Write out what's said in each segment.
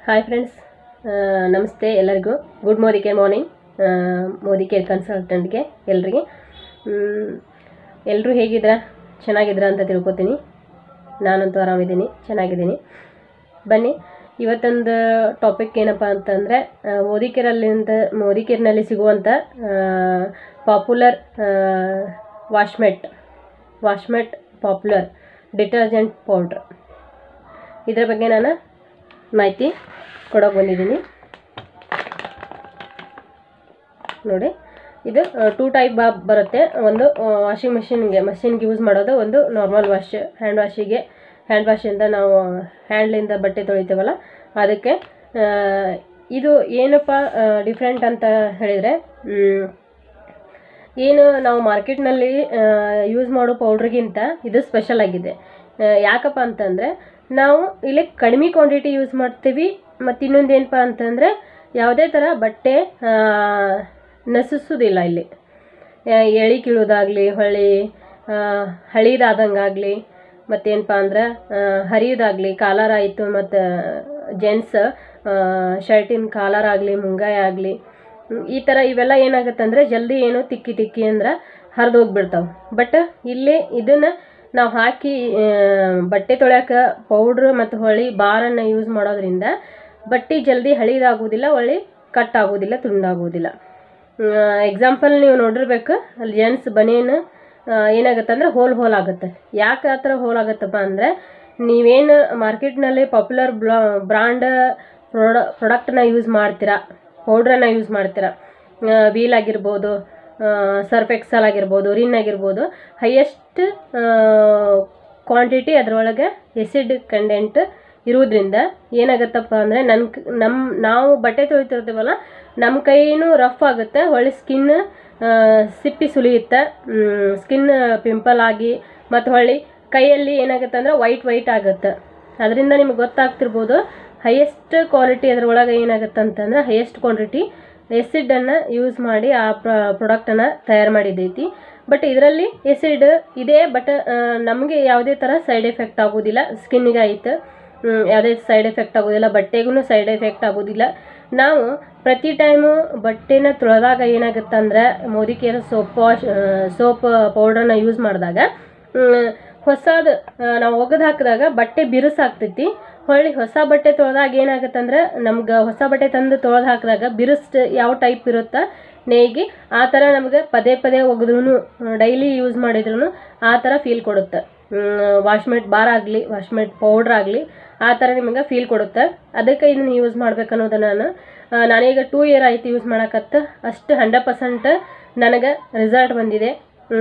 hi friends ನಮಸ್ತೆ ಎಲ್ಲರಿಗೂ good Modi care morning Modi care ಕನ್ಸಲ್ಟೆಂಟ್ಗೆ ಎಲ್ರಿಗೆ ಎಲ್ಲರೂ ಹೇಗಿದ್ರ ಚೆನ್ನಾಗಿದ್ರ ಅಂತ ತಿಳ್ಕೊತೀನಿ ನಾನಂತೂ ಆರಾಮಿದ್ದೀನಿ ಚೆನ್ನಾಗಿದ್ದೀನಿ ಬನ್ನಿ ಇವತ್ತೊಂದು ಟಾಪಿಕ್ ಏನಪ್ಪ ಅಂತಂದರೆ ಮೋದಿ ಕೇರಲ್ಲಿಂದ ಮೋದಿ ಕೇರ್ನಲ್ಲಿ ಸಿಗುವಂಥ popular washmate washmate popular detergent powder ಇದರ ಬಗ್ಗೆ ನಾನು ಮಾಹಿತಿ ಕೊಡೋಕೆ ಬಂದಿದ್ದೀನಿ ನೋಡಿ ಇದು ಟೂ ಟೈಪ್ ಬಾ ಬರುತ್ತೆ ಒಂದು ವಾಷಿಂಗ್ ಮಿಷಿನ್ಗೆ ಮಷಿನ್ಗೆ ಯೂಸ್ ಮಾಡೋದು ಒಂದು ನಾರ್ಮಲ್ ವಾಶ್ ಹ್ಯಾಂಡ್ ವಾಶಿಗೆ ಹ್ಯಾಂಡ್ ವಾಶಿಂದ ನಾವು ಹ್ಯಾಂಡ್ಲಿಂದ ಬಟ್ಟೆ ತೊಳಿತೀವಲ್ಲ ಅದಕ್ಕೆ ಆ, ಇದು ಏನಪ್ಪ ಡಿಫ್ರೆಂಟ್ ಅಂತ ಹೇಳಿದರೆ ಏನು ನಾವು ಮಾರ್ಕೆಟ್ನಲ್ಲಿ ಯೂಸ್ ಮಾಡೋ ಪೌಡ್ರಿಗಿಂತ ಇದು ಸ್ಪೆಷಲ್ ಆಗಿದೆ ಆ, ಯಾಕಪ್ಪ ಅಂತಂದರೆ ನಾವು ಇಲ್ಲಿ ಕಡಿಮೆ ಕ್ವಾಂಟಿಟಿ ಯೂಸ್ ಮಾಡ್ತೀವಿ ಮತ್ತು ಇನ್ನೊಂದು ಏನಪ್ಪ ಅಂತಂದರೆ ಯಾವುದೇ ಥರ ಬಟ್ಟೆ ಆ, ನಸಿಸೋದಿಲ್ಲ ಇಲ್ಲಿ ಆ, ಎಳೆ ಕೀಳೋದಾಗಲಿ ಹೊಳ್ಳಿ ಹಳೀದಾದಂಗಾಗಲಿ ಮತ್ತೇನಪ್ಪ ಅಂದ್ರೆ ಹರಿಯೋದಾಗಲಿ ಕಾಲರ್ ಆಯಿತು ಮತ್ತು ಜೆಂಟ್ಸ್ ಶರ್ಟಿನ ಕಾಲರ್ ಆಗಲಿ ಮುಂಗಾಯ ಆಗಲಿ ಈ ಥರ ಇವೆಲ್ಲ ಏನಾಗುತ್ತೆ ಅಂದರೆ ಜಲ್ದಿ ಏನು ತಿಕ್ಕಿ ತಿಕ್ಕಿ ಅಂದ್ರೆ ಹರಿದು ಹೋಗ್ಬಿಡ್ತಾವೆ ಬಟ್ ಇಲ್ಲಿ ಇದನ್ನು ನಾವು ಹಾಕಿ ಆ, ಬಟ್ಟೆ ತೊಳ್ಯಾಕ ಪೌಡ್ರ್ ಮತ್ತು ಹೊಳ್ಳಿ ಬಾರನ್ನು ಯೂಸ್ ಮಾಡೋದ್ರಿಂದ ಬಟ್ಟೆ ಜಲ್ದಿ ಹಳಿದಾಗೋದಿಲ್ಲ ಹೊಳ್ಳಿ ಕಟ್ ಆಗೋದಿಲ್ಲ ತುಂಡಾಗೋದಿಲ್ಲ ಎಕ್ಸಾಂಪಲ್ ನೀವು ನೋಡಿರ್ಬೇಕು ಅಲ್ಲಿ ಜೆಂಟ್ಸ್ ಬನಿಯನ್ ಏನಾಗುತ್ತೆ ಅಂದರೆ ಹೋಲ್ ಹೋಲ್ ಆಗುತ್ತೆ ಯಾಕೆ ಆ ಥರ ಹೋಲ್ ಆಗುತ್ತಪ್ಪ ಅಂದರೆ ನೀವೇನು ಮಾರ್ಕೆಟ್ನಲ್ಲಿ ಪಾಪ್ಯುಲರ್ ಬ್ಲಾ ಬ್ರಾಂಡ್ ಪ್ರೊಡ ಪ್ರಾಡಕ್ಟನ್ನ ಯೂಸ್ ಮಾಡ್ತೀರಾ ಪೌಡ್ರನ್ನು ಯೂಸ್ ಮಾಡ್ತೀರಾ ವೀಲ್ ಆಗಿರ್ಬೋದು ಸರ್ಫ್ ಎಕ್ಸಲ್ ಆಗಿರ್ಬೋದು ರಿನ್ ಆಗಿರ್ಬೋದು ಹೈಯೆಸ್ಟ್ ಕ್ವಾಂಟಿಟಿ ಅದರೊಳಗೆ ಎಸಿಡ್ ಕಂಟೆಂಟ್ ಇರೋದ್ರಿಂದ ಏನಾಗುತ್ತಪ್ಪ ಅಂದರೆ ನನ್ನ ನಮ್ಮ ನಾವು ಬಟ್ಟೆ ತೊಳಿತಿರ್ತೀವಲ್ಲ ನಮ್ಮ ಕೈನೂ ರಫ್ ಆಗುತ್ತೆ ಹೊಳ್ಳಿ ಸ್ಕಿನ್ ಸಿಪ್ಪಿ ಸುಲಿಯುತ್ತೆ ಸ್ಕಿನ್ ಪಿಂಪಲ್ ಆಗಿ ಮತ್ತು ಹೊಳ್ಳಿ ಕೈಯಲ್ಲಿ ಏನಾಗುತ್ತೆ ಅಂದರೆ ವೈಟ್ ವೈಟ್ ಆಗುತ್ತೆ ಅದರಿಂದ ನಿಮ್ಗೆ ಗೊತ್ತಾಗ್ತಿರ್ಬೋದು ಹೈಯೆಸ್ಟ್ ಕ್ವಾಲಿಟಿ ಅದರೊಳಗೆ ಏನಾಗುತ್ತೆ ಅಂತಂದ್ರೆ ಹೈಯೆಸ್ಟ್ ಕ್ವಾಂಟಿಟಿ ಎಸಿಡನ್ನು ಯೂಸ್ ಮಾಡಿ ಆ ಪ್ರಾಡಕ್ಟನ್ನು ತಯಾರು ಮಾಡಿದ್ದೈತಿ ಬಟ್ ಇದರಲ್ಲಿ ಎಸಿಡ್ ಇದೆ ಬಟ್ ನಮಗೆ ಯಾವುದೇ ಥರ ಸೈಡ್ ಎಫೆಕ್ಟ್ ಆಗೋದಿಲ್ಲ ಸ್ಕಿನ್ನಿಗೆ ಆಯ್ತು ಹ್ಮ್, ಯಾವುದೇ ಸೈಡ್ ಎಫೆಕ್ಟ್ ಆಗೋದಿಲ್ಲ ಬಟ್ಟೆಗೂ ಸೈಡ್ ಎಫೆಕ್ಟ್ ಆಗೋದಿಲ್ಲ ನಾವು ಪ್ರತಿ ಟೈಮು ಬಟ್ಟೆನ ತೊಳೆದಾಗ ಏನಾಗುತ್ತೆ ಅಂದ್ರೆ Modi care soap wash soap ಪೌಡ್ರನ್ನ ಯೂಸ್ ಮಾಡಿದಾಗ ಹೊಸದು ನಾವು ಒಗೆದು ಹಾಕಿದಾಗ ಬಟ್ಟೆ ಬಿರುಸಾಗ್ತೈತಿ ಹೊಳ್ಳಿ ಹೊಸ ಬಟ್ಟೆ ತೊಳೆದಾಗ ಏನಾಗುತ್ತೆ ಅಂದ್ರೆ ನಮ್ಗೆ ಹೊಸ ಬಟ್ಟೆ ತಂದು ತೊಳೆದು ಹಾಕಿದಾಗ ಬಿರುಸ್ ಯಾವ ಟೈಪ್ ಇರುತ್ತಾ ನೇಯ್ಗೆ ಆ ಥರ ನಮಗೆ ಪದೇ ಪದೇ ಒಗೆದ್ರೂ ಡೈಲಿ ಯೂಸ್ ಮಾಡಿದ್ರು ಆ ಥರ ಫೀಲ್ ಕೊಡುತ್ತೆ ವಾಶ್ಮೇಟ್ ಬಾರ್ ಆಗಲಿ ವಾಶ್ಮೇಟ್ ಪೌಡ್ರ್ ಆಗಲಿ ಆ ಥರ ನಿಮಗೆ ಫೀಲ್ ಕೊಡುತ್ತೆ ಅದಕ್ಕೆ ಇದನ್ನು ಯೂಸ್ ಮಾಡ್ಬೇಕು ಅನ್ನೋದನ್ನ ನಾನು ಆ, ನಾನೀಗ ಟೂ ಇಯರ್ ಆಯ್ತು ಯೂಸ್ ಮಾಡಕತ್ತ ಅಷ್ಟು ಹಂಡ್ರೆಡ್ ಪರ್ಸೆಂಟ್ ನನಗೆ ರಿಸಲ್ಟ್ ಬಂದಿದೆ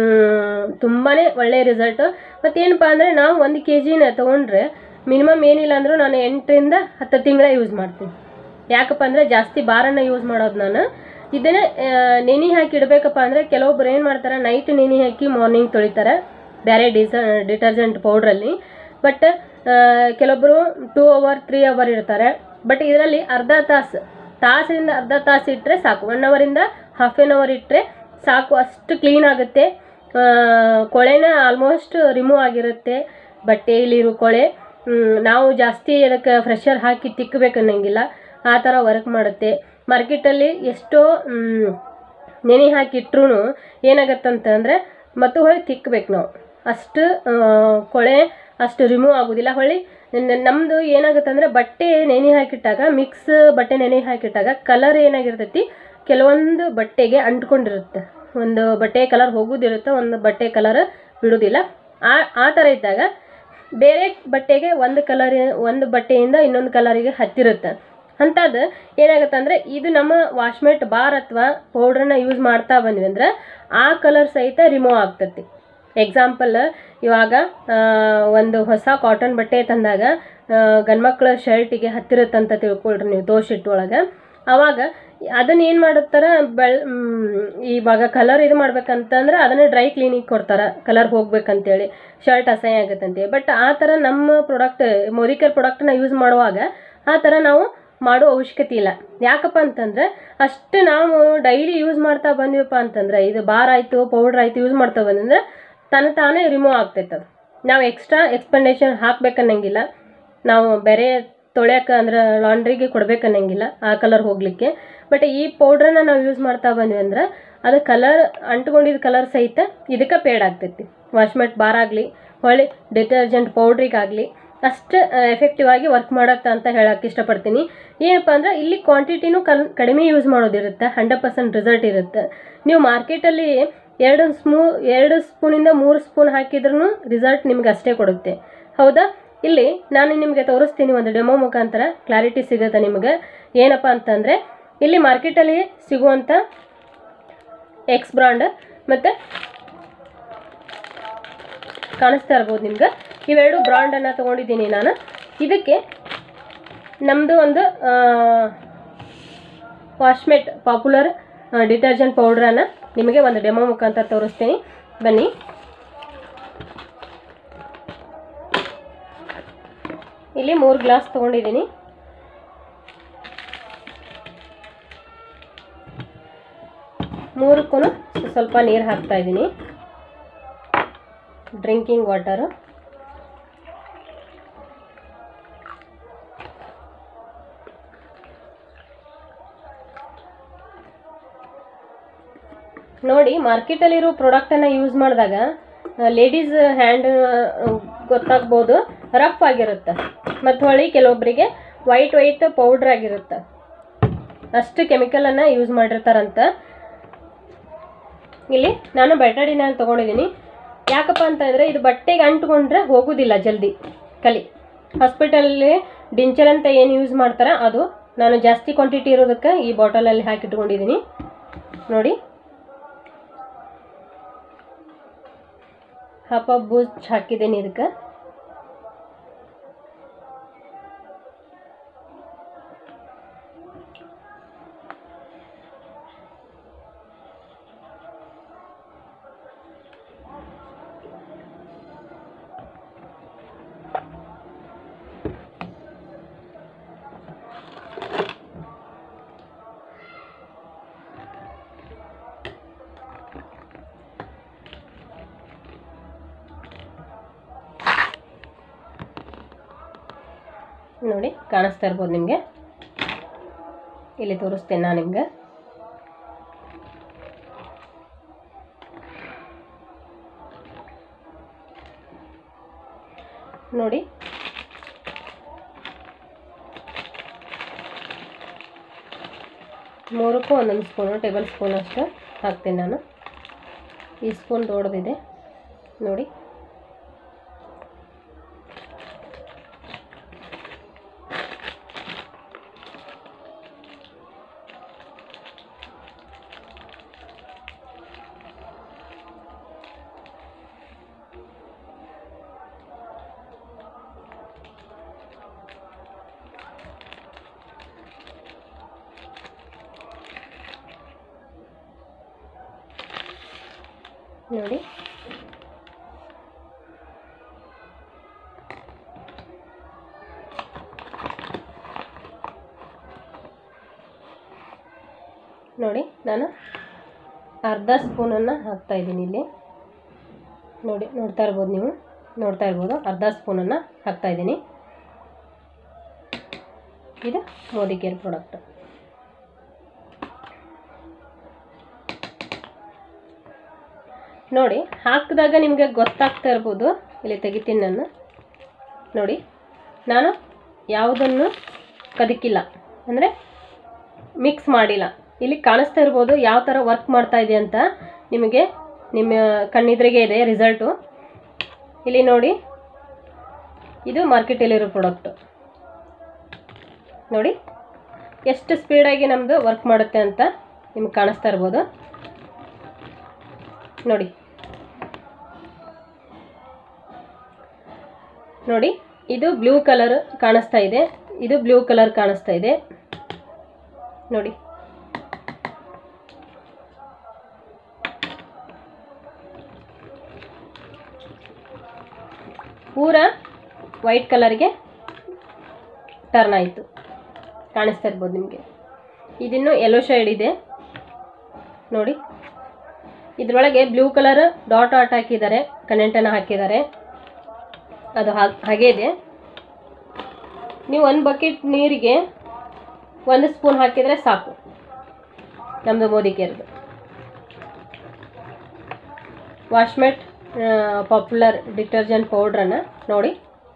ತುಂಬಾ ಒಳ್ಳೆಯ ರಿಸಲ್ಟು ಮತ್ತೇನಪ್ಪ ಅಂದರೆ ನಾವು ಒಂದು ಕೆ ಜಿನ ತೊಗೊಂಡ್ರೆ ಮಿನಿಮಮ್ ಏನಿಲ್ಲ ಅಂದರೂ ನಾನು ಎಂಟರಿಂದ ಹತ್ತು ತಿಂಗಳ ಯೂಸ್ ಮಾಡ್ತೀನಿ ಯಾಕಪ್ಪ ಅಂದರೆ ಜಾಸ್ತಿ ಬಾರನ್ನು ಯೂಸ್ ಮಾಡೋದು ನಾನು ಇದನ್ನೇ ಆ, ನೆನೆ ಹಾಕಿ ಇಡಬೇಕಪ್ಪ ಅಂದರೆ ಕೆಲವೊಬ್ರು ಏನು ಮಾಡ್ತಾರೆ ನೈಟ್ ನೆನೆ ಹಾಕಿ ಮಾರ್ನಿಂಗ್ ತೊಳಿತಾರೆ ಬೇರೆ ಡಿಸ ಡಿಟರ್ಜೆಂಟ್ ಪೌಡ್ರಲ್ಲಿ ಬಟ್ ಕೆಲವೊಬ್ಬರು ಟೂ ಅವರ್ ತ್ರೀ ಅವರ್ ಇರ್ತಾರೆ ಬಟ್ ಇದರಲ್ಲಿ ಅರ್ಧ ತಾಸು ತಾಸಿಂದ ಅರ್ಧ ತಾಸು ಇಟ್ಟರೆ ಸಾಕು ಒನ್ ಅವರಿಂದ ಹಾಫ್ ಆನ್ ಅವರ್ ಇಟ್ಟರೆ ಸಾಕು ಅಷ್ಟು ಕ್ಲೀನ್ ಆಗುತ್ತೆ ಆ, ಕೊಳೆನ ಆಲ್ಮೋಸ್ಟ್ ರಿಮೂವ್ ಆಗಿರುತ್ತೆ ಬಟ್ಟೆಯಲ್ಲಿರೋ ಕೊಳೆ ಹ್ಮ್, ನಾವು ಜಾಸ್ತಿ ಅದಕ್ಕೆ ಫ್ರೆಶರ್ ಹಾಕಿ ತಿಕ್ಕಬೇಕು ಅನ್ನಂಗಿಲ್ಲ ಆ ಥರ ವರ್ಕ್ ಮಾಡುತ್ತೆ ಮಾರ್ಕೆಟಲ್ಲಿ ಎಷ್ಟೋ ಮ್, ನೆನೆ ಹಾಕಿಟ್ರು ಏನಾಗತ್ತಂತಂದರೆ ಮತ್ತು ಹೊಳ್ಳಿ ತಿಕ್ಕಬೇಕು ನಾವು ಅಷ್ಟು ಆ, ಕೊಳೆ ಅಷ್ಟು ರಿಮೂವ್ ಆಗೋದಿಲ್ಲ ಹೊಳ್ಳಿ ನ- ನಮ್ಮದು ಏನಾಗುತ್ತೆ ಅಂದರೆ ಬಟ್ಟೆ ನೆನೆ ಹಾಕಿಟ್ಟಾಗ ಮಿಕ್ಸ್ ಬಟ್ಟೆ ನೆನೆ ಹಾಕಿಟ್ಟಾಗ ಕಲರ್ ಏನಾಗಿರ್ತೈತಿ ಕೆಲವೊಂದು ಬಟ್ಟೆಗೆ ಅಂಟ್ಕೊಂಡಿರುತ್ತೆ ಒಂದು ಬಟ್ಟೆ ಕಲರ್ ಹೋಗೋದಿರುತ್ತೆ ಒಂದು ಬಟ್ಟೆ ಕಲರ್ ಬಿಡೋದಿಲ್ಲ ಆ ಆ ಥರ ಇದ್ದಾಗ ಬೇರೆ ಬಟ್ಟೆಗೆ ಒಂದು ಕಲರ್ ಒಂದು ಬಟ್ಟೆಯಿಂದ ಇನ್ನೊಂದು ಕಲರಿಗೆ ಹತ್ತಿರುತ್ತೆ ಅಂಥದ್ದು ಏನಾಗುತ್ತೆ ಅಂದರೆ ಇದು ನಮ್ಮ ವಾಶ್ಮೇಟ್ ಬಾರ್ ಅಥವಾ ಪೌಡ್ರನ್ನ ಯೂಸ್ ಮಾಡ್ತಾ ಬಂದ್ವಿ ಅಂದ್ರೆ ಆ ಕಲರ್ ಸಹಿತ ರಿಮೂವ್ ಆಗ್ತೈತಿ ಎಕ್ಸಾಂಪಲ್ ಇವಾಗ ಆ, ಒಂದು ಹೊಸ ಕಾಟನ್ ಬಟ್ಟೆ ತಂದಾಗ ಗಂಡ್ಮಕ್ಳ ಶರ್ಟಿಗೆ ಹತ್ತಿರತ್ತಂತ ತಿಳ್ಕೊಳ್ರಿ ನೀವು ದೋಷಿಟ್ಟು ಒಳಗೆ ಅವಾಗ ಅದನ್ನ ಏನು ಮಾಡುತ್ತಾರೆ ಬೆಳ್ ಮ್, ಇವಾಗ ಕಲರ್ ಇದು ಮಾಡ್ಬೇಕಂತಂದ್ರೆ ಅದನ್ನು ಡ್ರೈ ಕ್ಲೀನಿಗೆ ಕೊಡ್ತಾರೆ ಕಲರ್ ಹೋಗ್ಬೇಕಂತೇಳಿ ಶರ್ಟ್ ಅಸಹ್ಯ ಆಗುತ್ತಂತೇಳಿ ಬಟ್ ಆ ಥರ ನಮ್ಮ ಪ್ರಾಡಕ್ಟ್ ಮೊರಿಕರ್ ಪ್ರಾಡಕ್ಟ್ನ ಯೂಸ್ ಮಾಡುವಾಗ ಆ ಥರ ನಾವು ಮಾಡೋ ಅವಶ್ಯಕತೆ ಇಲ್ಲ ಯಾಕಪ್ಪ ಅಂತಂದ್ರೆ ಅಷ್ಟು ನಾವು ಡೈಲಿ ಯೂಸ್ ಮಾಡ್ತಾ ಬಂದಿವಪ್ಪ ಅಂತಂದ್ರೆ ಇದು ಬಾರ್ ಆಯಿತು ಪೌಡ್ರ್ ಆಯಿತು ಯೂಸ್ ಮಾಡ್ತಾ ಬಂದಂದ್ರೆ ತನ್ನ ತಾನೇ ರಿಮೂವ್ ಆಗ್ತೈತೆ ಅದು ನಾವು ಎಕ್ಸ್ಟ್ರಾ ಎಕ್ಸ್ಪೆಂಡೇಷನ್ ಹಾಕ್ಬೇಕನ್ನಂಗಿಲ್ಲ ನಾವು ಬೇರೆ ತೊಳ್ಯಾಕ ಅಂದ್ರೆ ಲಾಂಡ್ರಿಗೆ ಕೊಡ್ಬೇಕನ್ನಂಗಿಲ್ಲ ಆ ಕಲರ್ ಹೋಗಲಿಕ್ಕೆ ಬಟ್ ಈ ಪೌಡ್ರನ್ನ ನಾವು ಯೂಸ್ ಮಾಡ್ತಾ ಬಂದ್ವಿ ಅಂದ್ರೆ ಅದು ಕಲರ್ ಅಂಟ್ಕೊಂಡಿದ್ದ ಕಲರ್ ಸಹಿತ ಇದಕ್ಕೆ ಪೇಡ್ ಆಗ್ತೈತಿ ವಾಶ್ಮೆಟ್ ಬಾರ್ ಆಗಲಿ ಹೊಳ್ಳಿ ಡಿಟರ್ಜೆಂಟ್ ಪೌಡ್ರಿಗಾಗಲಿ ಅಷ್ಟು ಎಫೆಕ್ಟಿವ್ ಆಗಿ ವರ್ಕ್ ಮಾಡತ್ತೆ ಅಂತ ಹೇಳಕ್ಕೆ ಇಷ್ಟಪಡ್ತೀನಿ ಏನಪ್ಪ ಅಂದ್ರೆ ಇಲ್ಲಿ ಕ್ವಾಂಟಿಟಿನೂ ಕಲ್ ಕಡಿಮೆ ಯೂಸ್ ಮಾಡೋದಿರುತ್ತೆ ಹಂಡ್ರೆಡ್ ಪರ್ಸೆಂಟ್ ರಿಸಲ್ಟ್ ಇರುತ್ತೆ ನೀವು ಮಾರ್ಕೆಟಲ್ಲಿ ಎರಡು ಸ್ಮೂ ಎರಡು ಸ್ಪೂನಿಂದ ಮೂರು ಸ್ಪೂನ್ ಹಾಕಿದ್ರೂ ರಿಸಲ್ಟ್ ನಿಮ್ಗೆ ಅಷ್ಟೇ ಕೊಡುತ್ತೆ ಹೌದಾ ಇಲ್ಲಿ ನಾನು ನಿಮಗೆ ತೋರಿಸ್ತೀನಿ ಒಂದು ಡೆಮೋ ಮುಖಾಂತರ ಕ್ಲಾರಿಟಿ ಸಿಗುತ್ತೆ ನಿಮಗೆ ಏನಪ್ಪ ಅಂತಂದರೆ ಇಲ್ಲಿ ಮಾರ್ಕೆಟಲ್ಲಿ ಸಿಗುವಂಥ ಎಕ್ಸ್ ಬ್ರಾಂಡ್ ಮತ್ತು ಕಾಣಿಸ್ತಾ ಇರ್ಬೋದು ನಿಮ್ಗೆ ಇವೆರಡು ಬ್ರಾಂಡನ್ನು ತೊಗೊಂಡಿದ್ದೀನಿ ನಾನು ಇದಕ್ಕೆ ನಮ್ಮದು ಒಂದು ವಾಶ್ಮೆಟ್ ಪಾಪ್ಯುಲರ್ ಡಿಟರ್ಜೆಂಟ್ ಪೌಡ್ರನ್ನು ನಿಮಗೆ ಒಂದು ಡೆಮೋ ಮುಖಾಂತರ ತೋರಿಸ್ತೀನಿ ಬನ್ನಿ ಇಲ್ಲಿ ಮೂರು ಗ್ಲಾಸ್ ತೊಗೊಂಡಿದ್ದೀನಿ ಮೂರಕ್ಕೂ ಸ್ವಲ್ಪ ನೀರು ಹಾಕ್ತಾ ಇದ್ದೀನಿ ಡ್ರಿಂಕಿಂಗ್ ವಾಟರು ನೋಡಿ ಮಾರ್ಕೆಟಲ್ಲಿರೋ ಪ್ರಾಡಕ್ಟನ್ನು ಯೂಸ್ ಮಾಡಿದಾಗ ಲೇಡೀಸ್ ಹ್ಯಾಂಡ್ ಗೊತ್ತಾಗ್ಬೋದು ರಫ್ ಆಗಿರುತ್ತೆ ಮತ್ತು ಹೊಳ್ಳಿ ಕೆಲವೊಬ್ಬರಿಗೆ ವೈಟ್ ವೈಟ್ ಪೌಡ್ರ್ ಆಗಿರುತ್ತೆ ಅಷ್ಟು ಕೆಮಿಕಲನ್ನು ಯೂಸ್ ಮಾಡಿರ್ತಾರಂತ ಇಲ್ಲಿ ನಾನು ಬೆಟಡಿನ ತೊಗೊಂಡಿದ್ದೀನಿ ಯಾಕಪ್ಪ ಅಂತಂದರೆ ಇದು ಬಟ್ಟೆಗೆ ಅಂಟ್ಕೊಂಡ್ರೆ ಹೋಗೋದಿಲ್ಲ ಜಲ್ದಿ ಕಲಿ ಹಾಸ್ಪಿಟಲಲ್ಲಿ ಡಿಂಚಲ್ ಅಂತ ಏನು ಯೂಸ್ ಮಾಡ್ತಾರೆ ಅದು ನಾನು ಜಾಸ್ತಿ ಕ್ವಾಂಟಿಟಿ ಇರೋದಕ್ಕೆ ಈ ಬಾಟಲಲ್ಲಿ ಹಾಕಿಟ್ಕೊಂಡಿದ್ದೀನಿ ನೋಡಿ ಹಾಪ ಬೂಚ್ ಹಾಕಿದ್ದೀನಿ ಇದಕ್ಕೆ ನೋಡಿ ಕಾಣಿಸ್ತಾ ಇರ್ಬೋದು ನಿಮಗೆ ಇಲ್ಲಿ ತೋರಿಸ್ತೇನೆ ನಾನು ನಿಮ್ಗೆ ನೋಡಿ ಮೂರಕ್ಕೂ ಒಂದೊಂದು ಸ್ಪೂನು ಟೇಬಲ್ ಸ್ಪೂನ್ ಅಷ್ಟು ಹಾಕ್ತೀನಿ ನಾನು ಈ ಸ್ಪೂನ್ ದೊಡ್ಡದಿದೆ ನೋಡಿ ನೋಡಿ ನೋಡಿ ನಾನು ಅರ್ಧ ಸ್ಪೂನನ್ನು ಹಾಕ್ತಾ ಇದ್ದೀನಿ ಇಲ್ಲಿ ನೋಡಿ ನೋಡ್ತಾ ಇರ್ಬೋದು ನೀವು ನೋಡ್ತಾ ಇರ್ಬೋದು ಅರ್ಧ ಸ್ಪೂನನ್ನು ಹಾಕ್ತಾ ಇದ್ದೀನಿ ಇದು ಮೋದಿ ಕೇರ್ ಪ್ರಾಡಕ್ಟ್ ನೋಡಿ ಹಾಕಿದಾಗ ನಿಮಗೆ ಗೊತ್ತಾಗ್ತಾ ಇರ್ಬೋದು ಇಲ್ಲಿ ತೆಗಿತೀನಿ ನಾನು ನೋಡಿ ನಾನು ಯಾವುದನ್ನು ಕದಕಿಲ್ಲ ಅಂದರೆ ಮಿಕ್ಸ್ ಮಾಡಿಲ್ಲ ಇಲ್ಲಿ ಕಾಣಿಸ್ತಾ ಇರ್ಬೋದು ಯಾವ ಥರ ವರ್ಕ್ ಮಾಡ್ತಾ ಇದೆ ಅಂತ ನಿಮಗೆ ನಿಮ್ಮ ಕಣ್ಣೆದುರಿಗೆ ಇದೆ ರಿಸಲ್ಟು ಇಲ್ಲಿ ನೋಡಿ ಇದು ಮಾರ್ಕೆಟಲ್ಲಿರೋ ಪ್ರಾಡಕ್ಟು ನೋಡಿ ಎಷ್ಟು ಸ್ಪೀಡಾಗಿ ನಮ್ಮದು ವರ್ಕ್ ಮಾಡುತ್ತೆ ಅಂತ ನಿಮ್ಗೆ ಕಾಣಿಸ್ತಾ ಇರ್ಬೋದು ನೋಡಿ ನೋಡಿ ಇದು ಬ್ಲೂ ಕಲರ್ ಕಾಣಿಸ್ತಾ ಇದೆ ಇದು ಬ್ಲೂ ಕಲರ್ ಕಾಣಿಸ್ತಾ ಇದೆ ನೋಡಿ ಪೂರ ವೈಟ್ ಕಲರ್ಗೆ ಟರ್ನ್ ಆಯಿತು ಕಾಣಿಸ್ತಾ ಇರ್ಬೋದು ನಿಮಗೆ ಇದಿನ್ನು ಯೆಲ್ಲೋ ಶೇಡ್ ಇದೆ ನೋಡಿ ಇದರೊಳಗೆ ಬ್ಲೂ ಕಲರ್ ಡಾಟ್ ಆಟ್ ಹಾಕಿದ್ದಾರೆ ಕನೆಂಟನ್ನು ಹಾಕಿದ್ದಾರೆ ಅದು ಹಾ- ಹಾಗೇ ಇದೆ ನೀವು ಒಂದು ಬಕೆಟ್ ನೀರಿಗೆ ಒಂದು ಸ್ಪೂನ್ ಹಾಕಿದರೆ ಸಾಕು ನಮ್ಮದು ಮೋದಿ ಕೇರ್ದು ವಾಶ್ಮೆಟ್ ಪಾಪ್ಯುಲರ್ ಡಿಟರ್ಜೆಂಟ್ ಪೌಡ್ರನ್ನು ನೋಡಿ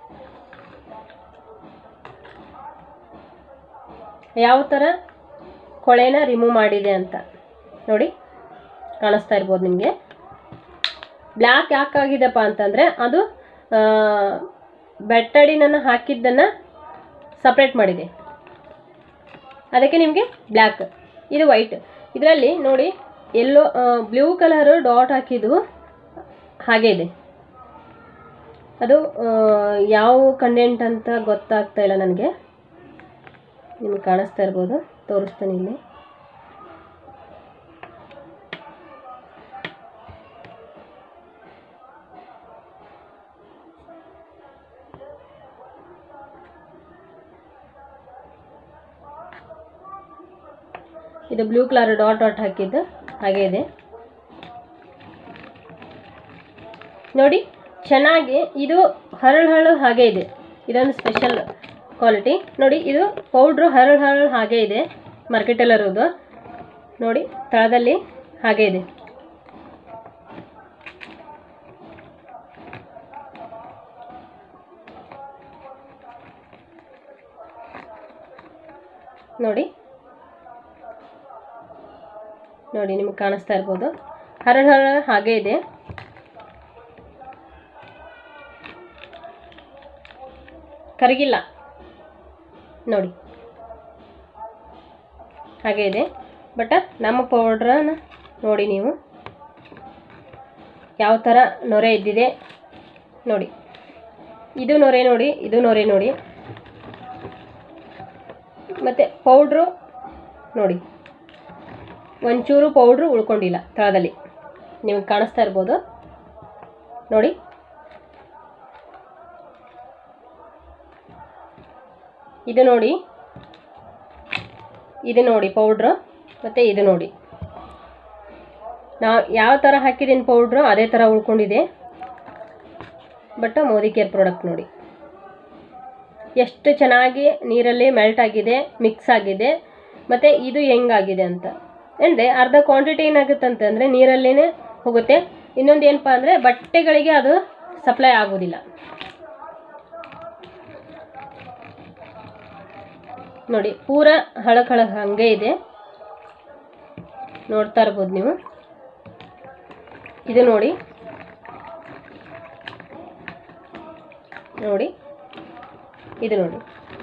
ಯಾವ ಥರ ಕೊಳೆನ ರಿಮೂವ್ ಮಾಡಿದೆ ಅಂತ ನೋಡಿ ಕಾಣಿಸ್ತಾ ಇರ್ಬೋದು ನಿಮಗೆ ಬ್ಲ್ಯಾಕ್ ಯಾಕಾಗಿದೆಪ್ಪ ಅಂತಂದರೆ ಅದು ಬೆಟ್ಟಡಿನನ್ನು ಹಾಕಿದ್ದನ್ನು ಸಪ್ರೇಟ್ ಮಾಡಿದೆ ಅದಕ್ಕೆ ನಿಮಗೆ ಬ್ಲ್ಯಾಕ್ ಇದು ವೈಟ್ ಇದರಲ್ಲಿ ನೋಡಿ ಎಲ್ಲೋ ಬ್ಲೂ ಕಲರು ಡಾಟ್ ಹಾಕಿದ್ದು ಹಾಗೆ ಇದೆ ಅದು ಆ, ಯಾವ ಕಂಟೆಂಟ್ ಅಂತ ಗೊತ್ತಾಗ್ತಾ ಇಲ್ಲ ನನಗೆ ನಿಮಗೆ ಕಾಣಿಸ್ತಾ ಇರ್ಬೋದು ತೋರಿಸ್ತಾನೆ ಇಲ್ಲಿ ಇದು ಬ್ಲೂ ಕಲರ್ ಡಾಟ್ ಡಾಟ್ ಹಾಕಿದ್ದು ಹಾಗೆ ಇದೆ ನೋಡಿ ಚೆನ್ನಾಗಿ ಇದು ಹರಳು ಹರಳು ಹಾಗೆ ಇದೆ ಇದೊಂದು ಸ್ಪೆಷಲ್ ಕ್ವಾಲಿಟಿ ನೋಡಿ ಇದು ಪೌಡ್ರು ಹರಳು ಹರಳು ಹಾಗೆ ಇದೆ ಮಾರ್ಕೆಟಲ್ಲಿರೋದು ನೋಡಿ ತಳದಲ್ಲಿ ಹಾಗೆ ಇದೆ ನೋಡಿ ನೋಡಿ ನಿಮಗೆ ಕಾಣಿಸ್ತಾ ಇರ್ಬೋದು ಹರಳು ಹರಳು ಹಾಗೆ ಇದೆ ಕರಗಿಲ್ಲ ನೋಡಿ ಹಾಗೆ ಇದೆ ಬಟ್ ನಮ್ಮ ಪೌಡ್ರನ್ನ ನೋಡಿ ನೀವು ಯಾವ ಥರ ನೊರೆ ಇದ್ದಿದೆ ನೋಡಿ ಇದು ನೊರೆ ನೋಡಿ ಇದು ನೊರೆ ನೋಡಿ ಮತ್ತು ಪೌಡ್ರು ನೋಡಿ ಒಂಚೂರು ಪೌಡ್ರು ಉಳ್ಕೊಂಡಿಲ್ಲ ತಳದಲ್ಲಿ ನಿಮಗೆ ಕಾಣಿಸ್ತಾ ಇರ್ಬೋದು ನೋಡಿ ಇದು ನೋಡಿ ಇದು ನೋಡಿ ಪೌಡ್ರು ಮತ್ತು ಇದು ನೋಡಿ ನಾವು ಯಾವ ಥರ ಹಾಕಿದ್ದೀನಿ ಪೌಡ್ರು ಅದೇ ಥರ ಉಳ್ಕೊಂಡಿದೆ ಬಟ್ ಮೋದಿ ಕೇರ್ ಪ್ರಾಡಕ್ಟ್ ನೋಡಿ ಎಷ್ಟು ಚೆನ್ನಾಗಿ ನೀರಲ್ಲಿ ಮೆಲ್ಟ್ ಆಗಿದೆ ಮಿಕ್ಸ್ ಆಗಿದೆ ಮತ್ತು ಇದು ಹೆಂಗಾಗಿದೆ ಅಂತ ಅಂದರೆ ಅರ್ಧ ಕ್ವಾಂಟಿಟಿ ಏನಾಗುತ್ತೆ ಅಂತಂದರೆ ನೀರಲ್ಲೇ ಹೋಗುತ್ತೆ ಇನ್ನೊಂದು ಏನಪ್ಪ ಅಂದರೆ ಬಟ್ಟೆಗಳಿಗೆ ಅದು ಸಪ್ಲೈ ಆಗೋದಿಲ್ಲ ನೋಡಿ ಪೂರ ಹಳಕ್ ಹಳಕ್ ಹಂಗೆ ಇದೆ ನೋಡ್ತಾ ಇರ್ಬೋದು ನೀವು ಇದು ನೋಡಿ ನೋಡಿ ಇದು ನೋಡಿ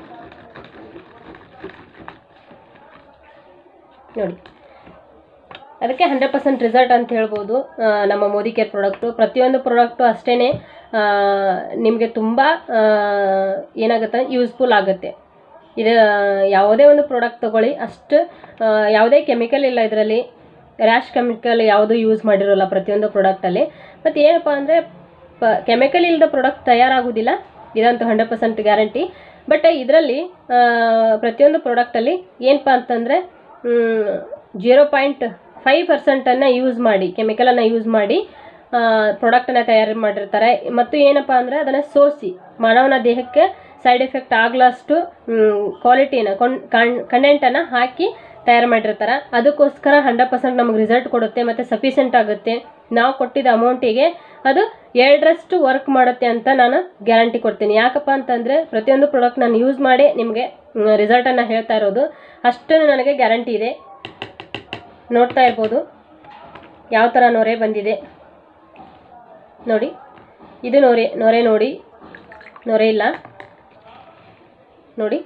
ನೋಡಿ ಅದಕ್ಕೆ ಹಂಡ್ರೆಡ್ ಪರ್ಸೆಂಟ್ ರಿಸಲ್ಟ್ ಅಂತ ಹೇಳ್ಬೋದು ಆ, ನಮ್ಮ ಮೋದಿ ಕೇರ್ ಪ್ರಾಡಕ್ಟು ಪ್ರತಿಯೊಂದು ಪ್ರಾಡಕ್ಟು ಅಷ್ಟೇ ನಿಮಗೆ ತುಂಬ ಏನಾಗುತ್ತೆ ಯೂಸ್ಫುಲ್ ಆಗುತ್ತೆ ಇದು ಯಾವುದೇ ಒಂದು ಪ್ರಾಡಕ್ಟ್ ತಗೊಳ್ಳಿ ಅಷ್ಟು ಆ, ಯಾವುದೇ ಕೆಮಿಕಲ್ ಇಲ್ಲ ಇದರಲ್ಲಿ ರ್ಯಾಶ್ ಕೆಮಿಕಲ್ ಯಾವುದು ಯೂಸ್ ಮಾಡಿರೋಲ್ಲ ಪ್ರತಿಯೊಂದು ಪ್ರಾಡಕ್ಟಲ್ಲಿ ಮತ್ತು ಏನಪ್ಪ ಅಂದರೆ ಪ ಕೆಮಿಕಲ್ ಇಲ್ಲದ ಪ್ರಾಡಕ್ಟ್ ತಯಾರಾಗೋದಿಲ್ಲ ಇದಂತೂ ಹಂಡ್ರೆಡ್ ಪರ್ಸೆಂಟ್ ಗ್ಯಾರಂಟಿ ಬಟ್ ಇದರಲ್ಲಿ ಪ್ರತಿಯೊಂದು ಪ್ರಾಡಕ್ಟಲ್ಲಿ ಏನಪ್ಪ ಅಂತಂದರೆ ಜೀರೋ ಪಾಯಿಂಟ್ ಫೈವ್ ಪರ್ಸೆಂಟನ್ನು ಯೂಸ್ ಮಾಡಿ ಕೆಮಿಕಲನ್ನು ಯೂಸ್ ಮಾಡಿ ಪ್ರಾಡಕ್ಟನ್ನು ತಯಾರು ಮಾಡಿರ್ತಾರೆ ಮತ್ತು ಏನಪ್ಪ ಅಂದರೆ ಅದನ್ನು ಸೋಸಿ ಮಾನವನ ದೇಹಕ್ಕೆ ಸೈಡ್ ಎಫೆಕ್ಟ್ ಆಗ್ಲಷ್ಟು ಕ್ವಾಲಿಟಿನ ಕಂಟೆಂಟನ್ನು ಹಾಕಿ ತಯಾರು ಮಾಡಿರ್ತಾರೆ ಅದಕ್ಕೋಸ್ಕರ ಹಂಡ್ರೆಡ್ ಪರ್ಸೆಂಟ್ ನಮಗೆ ರಿಸಲ್ಟ್ ಕೊಡುತ್ತೆ ಮತ್ತು ಸಫಿಷಿಯೆಂಟ್ ಆಗುತ್ತೆ ನಾವು ಕೊಟ್ಟಿದ್ದ ಅಮೌಂಟಿಗೆ ಅದು ಎರಡರಷ್ಟು ವರ್ಕ್ ಮಾಡುತ್ತೆ ಅಂತ ನಾನು ಗ್ಯಾರಂಟಿ ಕೊಡ್ತೀನಿ ಯಾಕಪ್ಪ ಅಂತಂದರೆ ಪ್ರತಿಯೊಂದು ಪ್ರಾಡಕ್ಟ್ ನಾನು ಯೂಸ್ ಮಾಡಿ ನಿಮಗೆ ರಿಸಲ್ಟನ್ನು ಹೇಳ್ತಾ ಇರೋದು ಅಷ್ಟು ನನಗೆ ಗ್ಯಾರಂಟಿ ಇದೆ ನೋಡ್ತಾ ಇರ್ಬೋದು ಯಾವ ಥರ ನೊರೆ ಬಂದಿದೆ ನೋಡಿ ಇದು ನೊರೆ ನೊರೆ ನೋಡಿ ನೊರೆ ಇಲ್ಲ ನೋಡಿ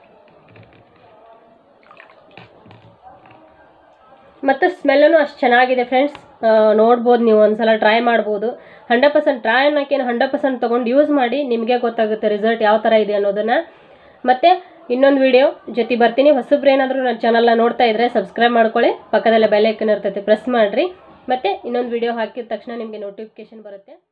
ಮತ್ತು ಸ್ಮೆಲ್ಲೂ ಅಷ್ಟು ಚೆನ್ನಾಗಿದೆ ಫ್ರೆಂಡ್ಸ್ ನೋಡ್ಬೋದು ನೀವು ಒಂದ್ಸಲ ಟ್ರೈ ಮಾಡ್ಬೋದು ಹಂಡ್ರೆಡ್ ಪರ್ಸೆಂಟ್ ಟ್ರೈ ಅನ್ನೋಕ್ಕೇನು ಹಂಡ್ರೆಡ್ ಪರ್ಸೆಂಟ್ ತೊಗೊಂಡು ಯೂಸ್ ಮಾಡಿ ನಿಮಗೆ ಗೊತ್ತಾಗುತ್ತೆ ರಿಸಲ್ಟ್ ಯಾವ ಥರ ಇದೆ ಅನ್ನೋದನ್ನು ಮತ್ತು ಇನ್ನೊಂದು ವಿಡಿಯೋ ಜೊತೆ ಬರ್ತೀನಿ ಹೊಸಬ್ರು ಏನಾದರೂ ನನ್ನ ಚಾನಲ್ನ ನೋಡ್ತಾ ಇದ್ದರೆ ಸಬ್ಸ್ಕ್ರೈಬ್ ಮಾಡ್ಕೊಳ್ಳಿ ಪಕ್ಕದಲ್ಲೇ ಬೆಲ್ ಐಕನ್ ಇರ್ತೈತೆ ಪ್ರೆಸ್ ಮಾಡಿರಿ ಮತ್ತು ಇನ್ನೊಂದು ವಿಡಿಯೋ ಹಾಕಿದ ತಕ್ಷಣ ನಿಮಗೆ ನೋಟಿಫಿಕೇಶನ್ ಬರುತ್ತೆ